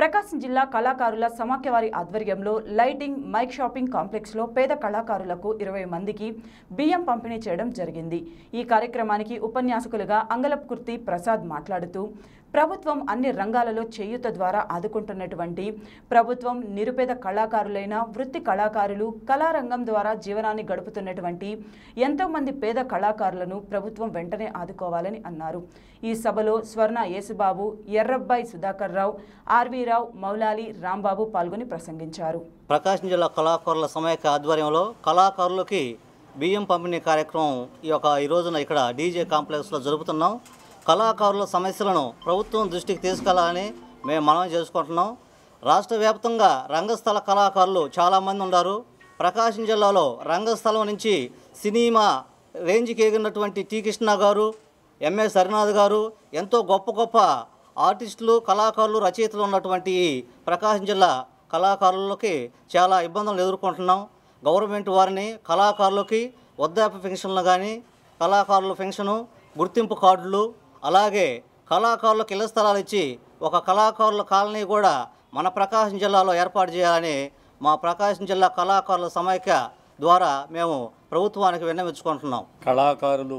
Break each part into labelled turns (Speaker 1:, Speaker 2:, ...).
Speaker 1: ప్రకాశం జిల్లా కళాకారుల సమాఖ్యవారి ఆధ్వర్యంలో లైటింగ్ మైక్ షాపింగ్ కాంప్లెక్స్లో పేద కళాకారులకు ఇరవై మందికి బియ్యం పంపిణీ చేయడం జరిగింది ఈ కార్యక్రమానికి ఉపన్యాసకులుగా అంగలపుకుర్తి ప్రసాద్ మాట్లాడుతూ ప్రభుత్వం అన్ని రంగాలలో చేయూత ద్వారా ఆదుకుంటున్నటువంటి ప్రభుత్వం నిరుపేద కళాకారులైన వృత్తి కళాకారులు కళారంగం ద్వారా జీవనాన్ని గడుపుతున్నటువంటి ఎంతోమంది పేద కళాకారులను ప్రభుత్వం వెంటనే ఆదుకోవాలని అన్నారు ఈ సభలో స్వర్ణ యేసుబాబు ఎర్రబ్బాయి సుధాకర్ రావు ఆర్వీరావు మౌలాలి రాంబాబు పాల్గొని ప్రసంగించారు
Speaker 2: ప్రకాశం జిల్లా కళాకారుల సమైక్య ఆధ్వర్యంలో కళాకారులకి బియ్యం పంపిణీ కార్యక్రమం ఈ యొక్క ఈ రోజున ఇక్కడ డీజే కాంప్లెక్స్లో జరుపుతున్నాం కళాకారుల సమస్యలను ప్రభుత్వం దృష్టికి తీసుకెళ్లాలని మేము మనం చేసుకుంటున్నాం రాష్ట్ర వ్యాప్తంగా రంగస్థల కళాకారులు చాలామంది ఉన్నారు ప్రకాశం జిల్లాలో రంగస్థలం నుంచి సినిమా రేంజ్కి ఎగిరినటువంటి టి కృష్ణ గారు ఎంఎస్ హరినాథ్ గారు ఎంతో గొప్ప గొప్ప ఆర్టిస్టులు కళాకారులు రచయితలు ఉన్నటువంటి ఈ ప్రకాశం జిల్లా కళాకారులకి చాలా ఇబ్బందులు ఎదుర్కొంటున్నాం గవర్నమెంట్ వారిని కళాకారులకి వృద్ధాప్య పెన్షన్లు కానీ కళాకారుల పెన్షను గుర్తింపు కార్డులు అలాగే కళాకారులకు ఇళ్ల స్థలాలు ఇచ్చి ఒక కళాకారుల కాలనీ కూడా మన ప్రకాశం జిల్లాలో ఏర్పాటు చేయాలని మా ప్రకాశం జిల్లా కళాకారుల సమైక్య ద్వారా మేము ప్రభుత్వానికి విన్నవించుకుంటున్నాం
Speaker 3: కళాకారులు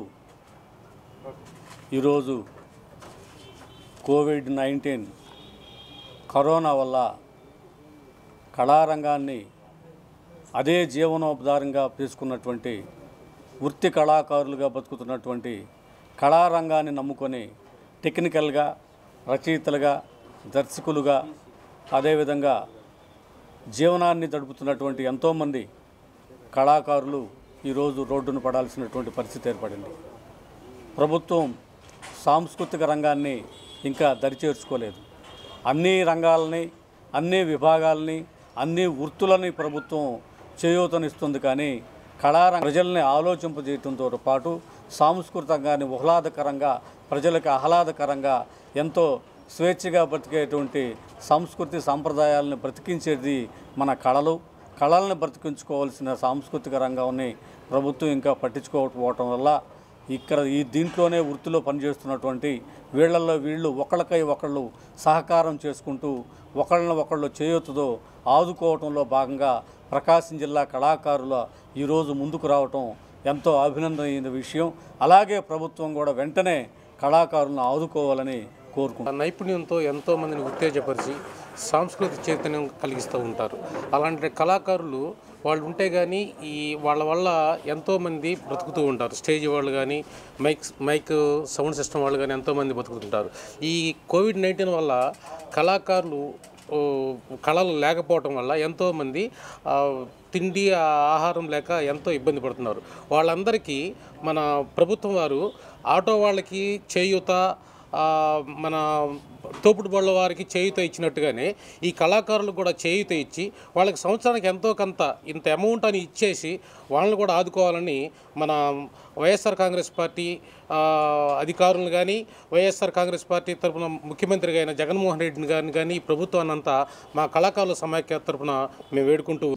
Speaker 3: ఈరోజు కోవిడ్ నైన్టీన్ కరోనా వల్ల కళారంగాన్ని అదే జీవనోపధారంగా తీసుకున్నటువంటి వృత్తి కళాకారులుగా బతుకుతున్నటువంటి కళారంగాన్ని నమ్ముకొని టెక్నికల్గా రచయితలుగా దర్శకులుగా అదేవిధంగా జీవనాన్ని గడుపుతున్నటువంటి ఎంతోమంది కళాకారులు ఈరోజు రోడ్డును పడాల్సినటువంటి పరిస్థితి ఏర్పడింది ప్రభుత్వం సాంస్కృతిక రంగాన్ని ఇంకా దరిచేర్చుకోలేదు అన్ని రంగాలని అన్ని విభాగాలని అన్ని వృత్తులని ప్రభుత్వం చేయూతనిస్తుంది కానీ కళారంగ ప్రజల్ని ఆలోచింపజేయడంతో పాటు సాంస్కృతికంగాన్ని ఆహ్లాదకరంగా ప్రజలకు ఆహ్లాదకరంగా ఎంతో స్వేచ్ఛగా బ్రతికేటువంటి సంస్కృతి సాంప్రదాయాలను బ్రతికించేది మన కళలు కళలను బ్రతికించుకోవాల్సిన సాంస్కృతిక రంగాన్ని ప్రభుత్వం ఇంకా పట్టించుకోకపోవటం వల్ల ఇక్కడ ఈ దీంట్లోనే వృత్తిలో పనిచేస్తున్నటువంటి వీళ్ళల్లో వీళ్ళు ఒకళ్ళకై ఒకళ్ళు సహకారం చేసుకుంటూ ఒకళ్ళని ఒకళ్ళు చేయూతతో ఆదుకోవటంలో భాగంగా ప్రకాశం జిల్లా కళాకారుల ఈరోజు ముందుకు రావటం ఎంతో అభినందనీయ విషయం అలాగే ప్రభుత్వం కూడా వెంటనే కళాకారులను ఆదుకోవాలని కోరుకుంటున్నాను
Speaker 4: ఆ నైపుణ్యంతో ఎంతో మందిని ఉత్తేజపరిచి సాంస్కృతిక చైతన్యం కలిగిస్తూ ఉంటారు అలాంటి కళాకారులు వాళ్ళు ఉంటే కానీ ఈ వాళ్ళ వల్ల ఎంతోమంది బ్రతుకుతూ ఉంటారు స్టేజ్ వాళ్ళు కానీ మైక్ మైక్ సౌండ్ సిస్టమ్ వాళ్ళు కానీ ఎంతోమంది బతుకుతుంటారు ఈ కోవిడ్ నైన్టీన్ వల్ల కళాకారులు ఓ, కళలు లేకపోవటం వల్ల ఎంతోమంది ఆ, తిండి ఆ, ఆహారం లేక ఎంతో ఇబ్బంది పడుతున్నారు వాళ్ళందరికీ మన ప్రభుత్వం వారు ఆటో వాళ్ళకి చేయూత ఆ, మన తోపుడు బళ్ళ వారికి చేయూత ఇచ్చినట్టుగానే ఈ కళాకారులకు కూడా చేయూత ఇచ్చి వాళ్ళకి సంవత్సరానికి ఎంతో కొంత ఇంత అమౌంట్ అని ఇచ్చేసి వాళ్ళని కూడా ఆదుకోవాలని మన వైఎస్ఆర్ కాంగ్రెస్ పార్టీ ఆ, అధికారులను కానీ వైఎస్ఆర్ కాంగ్రెస్ పార్టీ తరఫున ముఖ్యమంత్రిగా అయిన జగన్మోహన్ రెడ్డిని గారిని కానీ ఈ ప్రభుత్వాన్ని అంతా మా కళాకారుల సమాఖ్య తరఫున మేము వేడుకుంటూ